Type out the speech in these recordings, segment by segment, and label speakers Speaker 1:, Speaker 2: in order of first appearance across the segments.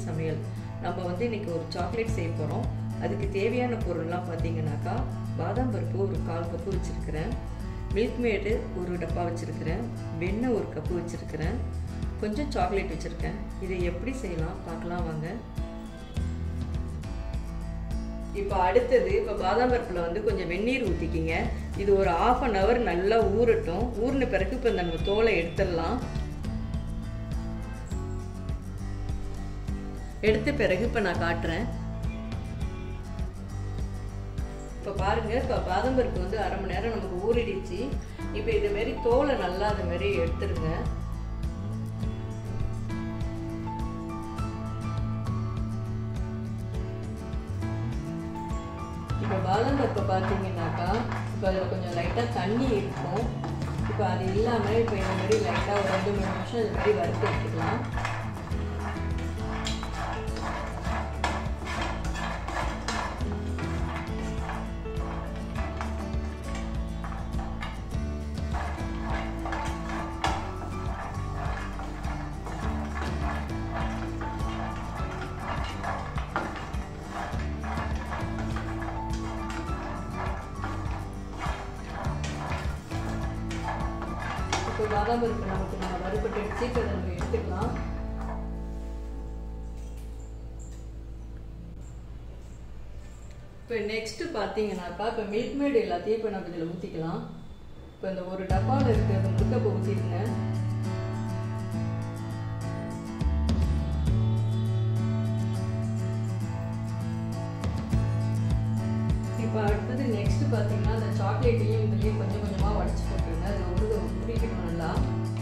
Speaker 1: சமையல் நம்ம வந்து இன்னைக்கு ஒரு சாக்லேட் செய்ய போகிறோம் அதுக்கு தேவையான பொருள்லாம் பார்த்தீங்கன்னாக்கா பாதாம் பருப்பு ஒரு கால் கப்பு வச்சுருக்கிறேன் மில்க் மேடு ஒரு டப்பா வச்சுருக்கிறேன் வெண்ணெய் ஒரு கப்பு வச்சுருக்கிறேன் கொஞ்சம் சாக்லேட் வச்சுருக்கேன் இதை எப்படி செய்யலாம் பார்க்கலாம் வாங்க இப்போ அடுத்தது இப்போ பாதாம் பருப்பில் வந்து கொஞ்சம் வெந்நீர் ஊற்றிக்கிங்க இது ஒரு ஆஃப் அன் ஹவர் நல்லா ஊறட்டும் ஊறின பிறகு இப்போ நம்ம தோலை எடுத்துடலாம் எடுத்த பிறகு இப்போ நான் காட்டுறேன் இப்போ பாருங்க இப்போ பாதாம் பருப்பு வந்து அரை மணி நேரம் நமக்கு ஊறிடுச்சு இப்போ இது மாரி தோலை நல்லா அது மாதிரி எடுத்துருங்க இப்போ பாதாம் பருப்பை பார்த்தீங்கன்னாக்கா இப்போ அதில் கொஞ்சம் லைட்டாக தண்ணி இருக்கும் இப்போ அது இல்லாமல் இப்போ இந்த மாதிரி லைட்டாக ஒரு ரெண்டு மூணு நிமிஷம் இது மாதிரி வறுத்து எடுத்துக்கலாம் இப்போ பாதாம் பருப்பு நமக்கு நம்ம வறுபட்டு எடுத்து இப்போ இதை நம்ம எடுத்துக்கலாம் இப்போ நெக்ஸ்ட்டு பார்த்தீங்கன்னாக்கா இப்போ மில்க் மேடு எல்லாத்தையும் இப்போ நம்ம இதில் ஊற்றிக்கலாம் இப்போ இந்த ஒரு டப்பாவில் இருக்கிறது முழுக்க இப்போ ஊற்றிடுங்க இப்போ அடுத்தது நெக்ஸ்ட் பார்த்தீங்கன்னா அந்த சாக்லேட்டையும் இதுலேயும் கொஞ்சம் கொஞ்சமாக உடச்சி போட்டுருங்க அதில் உருக உருகிக்கணும் நல்லா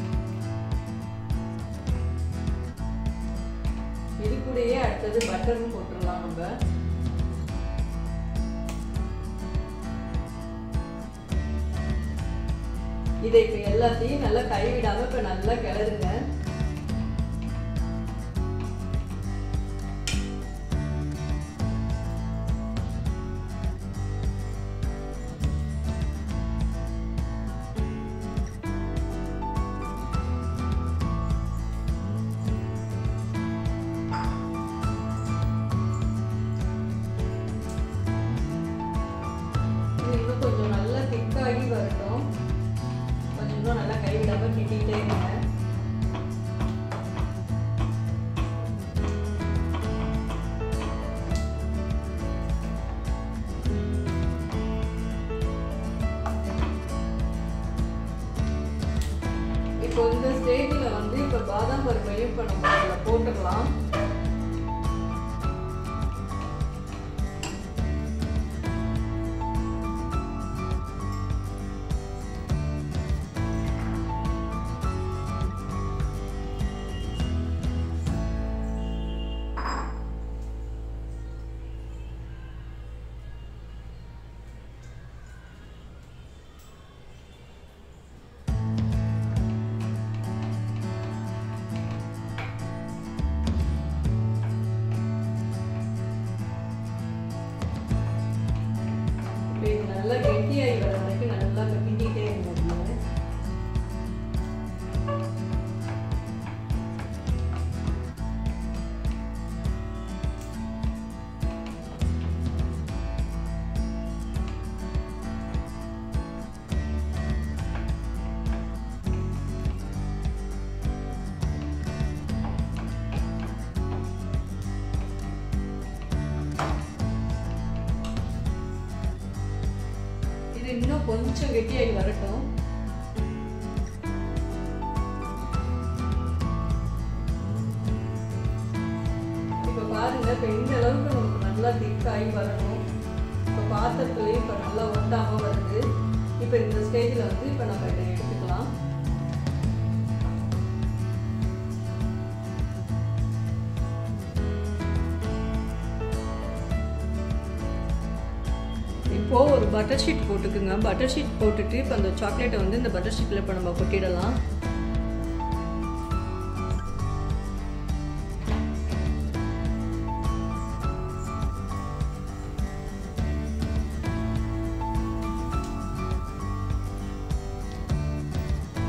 Speaker 1: இது கூடயே அடுத்தது பட்டரும் போட்டுடலாம் நம்ம இதை இப்போ எல்லாத்தையும் நல்லா கைவிடாம இப்போ நல்லா கிளறுங்க இன்னும் கொஞ்சம் நல்லா திக்காகி வரட்டும் கொஞ்சம் இன்னும் நல்லா கைவிடாம கிட்டிகிட்டே இருங்க இப்போ இந்த ஸ்டேஜில் வந்து இப்போ பாதாம் பருப்பையும் இப்போ நம்ம அதில் போட்டுக்கலாம் இப்போ இது நல்லா கெட்டியாகி வர வரைக்கும் நல்லா இப்போ கிண்டிகிட்டே இருந்தோம் இது இன்னும் கொஞ்சம் கெட்டியாகி வரட்டும் இப்போ பாருங்க இப்போ இந்த அளவுக்கு நமக்கு நல்லா திக்காகி வரணும் இப்போ பாத்திரத்துலேயும் இப்போ நல்லா ஒட்டாமல் வருது இப்போ இந்த ஸ்டேஜில் வந்து இப்போ நம்ம இதை எடுத்துக்கலாம் இப்போ ஒரு பட்டர் ஷீட் போட்டுக்குங்க பட்டர் ஷீட் போட்டுட்டு இப்போ அந்த சாக்லேட்டை வந்து இந்த பட்டர் ஷீட்டில் இப்போ நம்ம கொட்டிடலாம்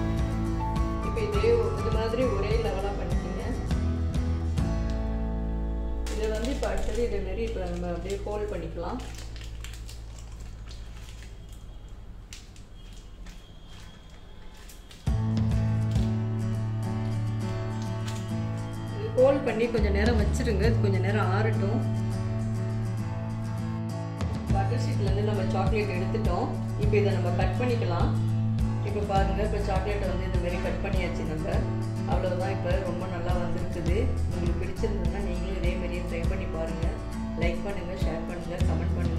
Speaker 1: இப்போ இதே இது மாதிரி ஒரே லெவலாக பண்ணிக்கோங்க வந்து இதே மாதிரி இப்போ நம்ம அப்படியே ஹோல்ட் பண்ணிக்கலாம் ஹோல்ட் பண்ணி கொஞ்சம் நேரம் வச்சிருங்க கொஞ்சம் நேரம் ஆறட்டும் பட்டர் ஷீட்லேருந்து நம்ம சாக்லேட் எடுத்துட்டோம் இப்போ இதை நம்ம கட் பண்ணிக்கலாம் இப்போ பாருங்கள் இப்போ சாக்லேட்டை வந்து இந்த மாதிரி கட் பண்ணியாச்சு நம்ம அவ்வளோதான் இப்போ ரொம்ப நல்லா வந்திருக்குது உங்களுக்கு பிடிச்சிருந்ததுன்னா நீங்களும் இதே மாதிரியே ட்ரை பண்ணி பாருங்கள் லைக் பண்ணுங்கள் ஷேர் பண்ணுங்கள் கமெண்ட் பண்ணுங்கள்